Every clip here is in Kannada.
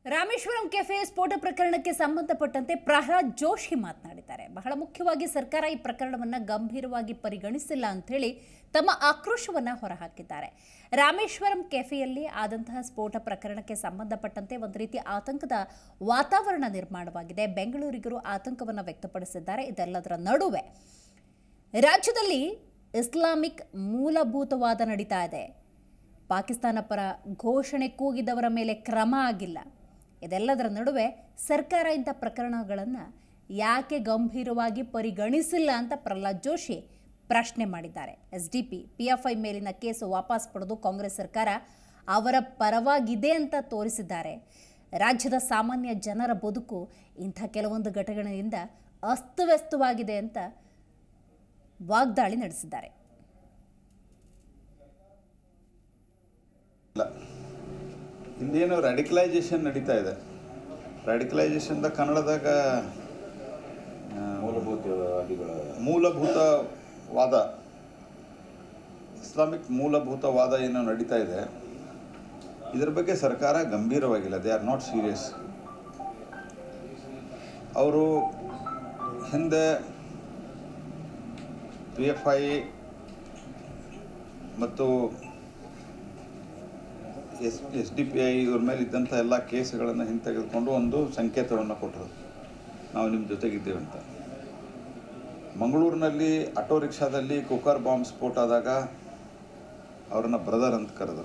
ರಾಮೇಶ್ವರಂ ಕೆಫೆ ಸ್ಫೋಟ ಪ್ರಕರಣಕ್ಕೆ ಸಂಬಂಧಪಟ್ಟಂತೆ ಪ್ರಹ್ಲಾದ್ ಜೋಶಿ ಮಾತನಾಡಿದ್ದಾರೆ ಬಹಳ ಮುಖ್ಯವಾಗಿ ಸರ್ಕಾರ ಈ ಪ್ರಕರಣವನ್ನು ಗಂಭೀರವಾಗಿ ಪರಿಗಣಿಸಿಲ್ಲ ಅಂಥೇಳಿ ತಮ್ಮ ಆಕ್ರೋಶವನ್ನ ಹೊರಹಾಕಿದ್ದಾರೆ ರಾಮೇಶ್ವರಂ ಕೆಫೆಯಲ್ಲಿ ಆದಂತಹ ಸ್ಫೋಟ ಪ್ರಕರಣಕ್ಕೆ ಸಂಬಂಧಪಟ್ಟಂತೆ ಒಂದು ರೀತಿ ಆತಂಕದ ವಾತಾವರಣ ನಿರ್ಮಾಣವಾಗಿದೆ ಬೆಂಗಳೂರಿಗರು ಆತಂಕವನ್ನು ವ್ಯಕ್ತಪಡಿಸಿದ್ದಾರೆ ಇದೆಲ್ಲದರ ನಡುವೆ ರಾಜ್ಯದಲ್ಲಿ ಇಸ್ಲಾಮಿಕ್ ಮೂಲಭೂತವಾದ ನಡೀತಾ ಇದೆ ಪಾಕಿಸ್ತಾನ ಪರ ಘೋಷಣೆ ಕೂಗಿದವರ ಮೇಲೆ ಕ್ರಮ ಆಗಿಲ್ಲ ಇದೆಲ್ಲದರ ನಡುವೆ ಸರ್ಕಾರ ಇಂಥ ಪ್ರಕರಣಗಳನ್ನು ಯಾಕೆ ಗಂಭೀರವಾಗಿ ಪರಿಗಣಿಸಿಲ್ಲ ಅಂತ ಪ್ರಹ್ಲಾದ್ ಜೋಶಿ ಪ್ರಶ್ನೆ ಮಾಡಿದ್ದಾರೆ S D P P F I ಮೇಲಿನ ಕೇಸು ವಾಪಸ್ ಪಡೆದು ಕಾಂಗ್ರೆಸ್ ಸರ್ಕಾರ ಅವರ ಪರವಾಗಿದೆ ಅಂತ ತೋರಿಸಿದ್ದಾರೆ ರಾಜ್ಯದ ಸಾಮಾನ್ಯ ಜನರ ಬದುಕು ಇಂಥ ಕೆಲವೊಂದು ಘಟನೆಯಿಂದ ಅಸ್ತವ್ಯಸ್ತವಾಗಿದೆ ಅಂತ ವಾಗ್ದಾಳಿ ನಡೆಸಿದ್ದಾರೆ ಇಲ್ಲ ಇಲ್ಲೇನು ರ್ಯಾಡಿಕಲೈಸೇಷನ್ ನಡೀತಾ ಇದೆ ರ್ಯಾಡಿಕಲೈಸೇಷನ್ದ ಕನ್ನಡದಾಗ ಆ, ಮೂಲಭೂತವಾದಿಗಳ ಮೂಲಭೂತವಾದ ಇಸ್ಲಾಮಿಕ್ ಮೂಲಭೂತವಾದ ಏನು ನಡೀತಾ ಇದೆ ಇದರ ಬಗ್ಗೆ ಸರ್ಕಾರ ಗಂಭೀರವಾಗಿಲ್ಲ ದೇ ಆರ್ ನಾಟ್ ಸೀರಿಯಸ್ ಅವರು ಹಿಂದೆ ಪಿ ಎಫ್ ಐ ಮತ್ತು S S D P I ಇವ್ರ ಮೇಲೆ ಇದ್ದಂಥ ಎಲ್ಲ ಕೇಸ್ಗಳನ್ನು ಹಿಂತೆಗೆದುಕೊಂಡು ಒಂದು ಸಂಕೇತವನ್ನು ಕೊಟ್ಟರು ನಾವು ನಿಮ್ಮ ಜೊತೆಗಿದ್ದೇವೆ ಅಂತ ಮಂಗಳೂರಿನಲ್ಲಿ ಆಟೋ ರಿಕ್ಷಾದಲ್ಲಿ ಕುಕ್ಕರ್ ಬಾಂಬ್ ಸ್ಫೋಟ ಆದಾಗ ಅವ್ರನ್ನ ಬ್ರದರ್ ಅಂತ ಕರೆದರು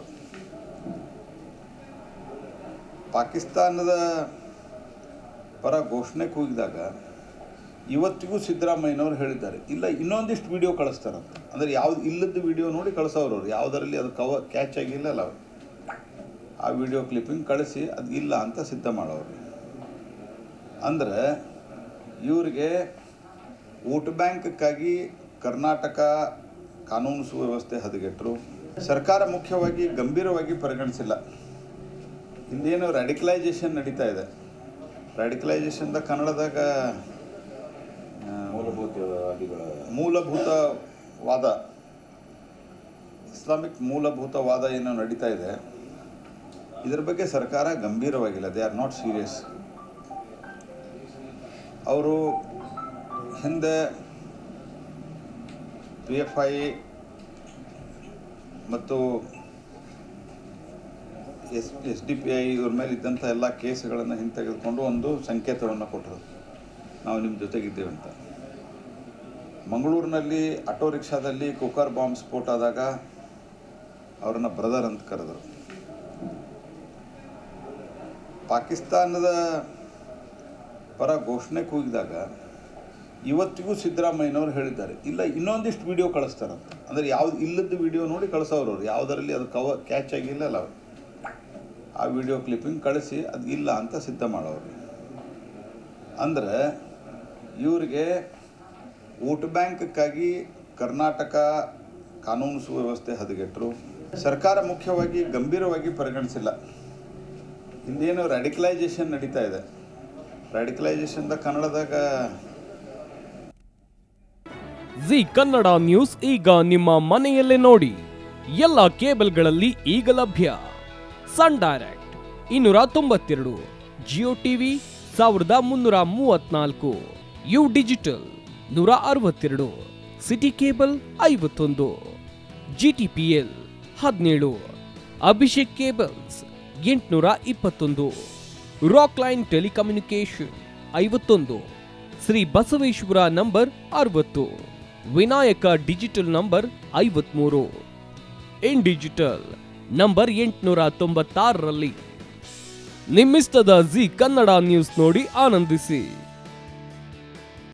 ಪಾಕಿಸ್ತಾನದ ಪರ ಘೋಷಣೆ ಕೂಗಿದಾಗ ಇವತ್ತಿಗೂ ಸಿದ್ದರಾಮಯ್ಯನವರು ಹೇಳಿದ್ದಾರೆ ಇಲ್ಲ ಇನ್ನೊಂದಿಷ್ಟು ವಿಡಿಯೋ ಕಳಿಸ್ತಾರಂತ ಅಂದರೆ ಯಾವ್ದು ಇಲ್ಲದ ವಿಡಿಯೋ ನೋಡಿ ಕಳಿಸೋರು ಅವ್ರು ಯಾವುದರಲ್ಲಿ ಅದು ಕವ ಕ್ಯಾಚ್ ಆಗಿಲ್ಲ ಅಲ್ಲ ಅವ್ರು ಆ ವಿಡಿಯೋ ಕ್ಲಿಪ್ಪಿಂಗ್ ಕಳಿಸಿ ಅದು ಇಲ್ಲ ಅಂತ ಸಿದ್ಧ ಮಾಡೋರು ಅಂದರೆ ಇವರಿಗೆ ವೋಟ್ ಬ್ಯಾಂಕ್ಗಾಗಿ ಕರ್ನಾಟಕ ಕಾನೂನು ಸುವ್ಯವಸ್ಥೆ ಹದಗೆಟ್ಟರು ಸರ್ಕಾರ ಮುಖ್ಯವಾಗಿ ಗಂಭೀರವಾಗಿ ಪರಿಗಣಿಸಿಲ್ಲ ಇಲ್ಲೇನು ರ್ಯಾಡಿಕಲೈಸೇಷನ್ ನಡೀತಾ ಇದೆ ರ್ಯಾಡಿಕಲೈಸೇಷನ್ದ ಕನ್ನಡದಾಗ ಆ, ಮೂಲಭೂತವಾದಿಗಳ ಮೂಲಭೂತವಾದ ಇಸ್ಲಾಮಿಕ್ ಮೂಲಭೂತವಾದ ಏನು ನಡೀತಾ ಇದೆ ಇದರ ಬಗ್ಗೆ ಸರ್ಕಾರ ಗಂಭೀರವಾಗಿಲ್ಲ ದೇ ಆರ್ ನಾಟ್ ಸೀರಿಯಸ್ ಅವರು ಹಿಂದೆ ಪಿ ಎಫ್ ಐ ಮತ್ತು S S D P I ಇವ್ರ ಮೇಲೆ ಇದ್ದಂಥ ಎಲ್ಲ ಕೇಸ್ಗಳನ್ನು ಹಿಂತೆಗೆದುಕೊಂಡು ಒಂದು ಸಂಕೇತವನ್ನು ಕೊಟ್ಟರು ನಾವು ನಿಮ್ಮ ಜೊತೆಗಿದ್ದೇವೆ ಅಂತ ಮಂಗಳೂರಿನಲ್ಲಿ ಆಟೋ ರಿಕ್ಷಾದಲ್ಲಿ ಕುಕ್ಕರ್ ಬಾಂಬ್ ಸ್ಫೋಟ ಆದಾಗ ಅವ್ರನ್ನ ಬ್ರದರ್ ಅಂತ ಕರೆದರು ಪಾಕಿಸ್ತಾನದ ಪರ ಘೋಷಣೆ ಕೂಗಿದಾಗ ಇವತ್ತಿಗೂ ಸಿದ್ದರಾಮಯ್ಯನವರು ಹೇಳಿದ್ದಾರೆ ಇಲ್ಲ ಇನ್ನೊಂದಿಷ್ಟು ವಿಡಿಯೋ ಕಳಿಸ್ತಾರಂತ ಅಂದರೆ ಯಾವ್ದು ಇಲ್ಲದ ವಿಡಿಯೋ ನೋಡಿ ಕಳಿಸೋರು ಅವ್ರು ಯಾವುದರಲ್ಲಿ ಅದು ಕವ ಕ್ಯಾಚ್ ಆಗಿಲ್ಲ ಅಲ್ಲ ಅವ್ರು ಆ ವಿಡಿಯೋ ಕ್ಲಿಪ್ಪಿಂಗ್ ಕಳಿಸಿ ಅದು ಇಲ್ಲ ಅಂತ ಸಿದ್ಧ ಮಾಡೋರು ಅಂದರೆ ಇವರಿಗೆ ವೋಟ್ ಬ್ಯಾಂಕ್ಗಾಗಿ ಕರ್ನಾಟಕ ಕಾನೂನು ಸುವ್ಯವಸ್ಥೆ ಹದಗೆಟ್ಟರು ಸರ್ಕಾರ ಮುಖ್ಯವಾಗಿ ಗಂಭೀರವಾಗಿ ಪರಿಗಣಿಸಿಲ್ಲ ಇಲ್ಲೇನು ರ್ಯಾಡಿಕಲೈಸೇಷನ್ ನಡೀತಾ ಇದೆ ರ್ಯಾಡಿಕಲೈಸೇಷನ್ದ ಕನ್ನಡದಾಗ ಜಿ ಕನ್ನಡ ನ್ಯೂಸ್ ಈಗ ನಿಮ್ಮ ಮನೆಯಲ್ಲೇ ನೋಡಿ ಎಲ್ಲ ಕೇಬಲ್ಗಳಲ್ಲಿ ಈಗ ಲಭ್ಯ ಸನ್ ಡೈರೆಕ್ಟ್ ಇನ್ನೂರ ತೊಂಬತ್ತೆರಡು ಜಿಯೋ ಟಿವಿ ಸಾವಿರದ ಮುನ್ನೂರ ಮೂವತ್ನಾಲ್ಕು ಯು ಡಿಜಿಟಲ್ ನೂರ ಅರವತ್ತೆರಡು ಸಿಟಿ ಕೇಬಲ್ ಐವತ್ತೊಂದು ಜಿಟಿಪಿಎಲ್ ಹದಿನೇಳು ಅಭಿಷೇಕ್ ಕೇಬಲ್ಸ್ ಎಂಟುನೂರ ಇಪ್ಪತ್ತೊಂದು ರಾಕ್ ಲೈನ್ ಟೆಲಿಕಮ್ಯುನಿಕೇಶನ್ ಐವತ್ತೊಂದು ಶ್ರೀ ಬಸವೇಶ್ವರ ನಂಬರ್ ಅರವತ್ತು ವಿನಾಯಕ ಡಿಜಿಟಲ್ ನಂಬರ್ ಐವತ್ಮೂರು ಇನ್ ಡಿಜಿಟಲ್ ನಂಬರ್ ಎಂಟುನೂರ ತೊಂಬತ್ತಾರರಲ್ಲಿ ನಿಮ್ಮಿಸ್ತದ ಜಿ ಕನ್ನಡ ನ್ಯೂಸ್ ನೋಡಿ ಆನಂದಿಸಿ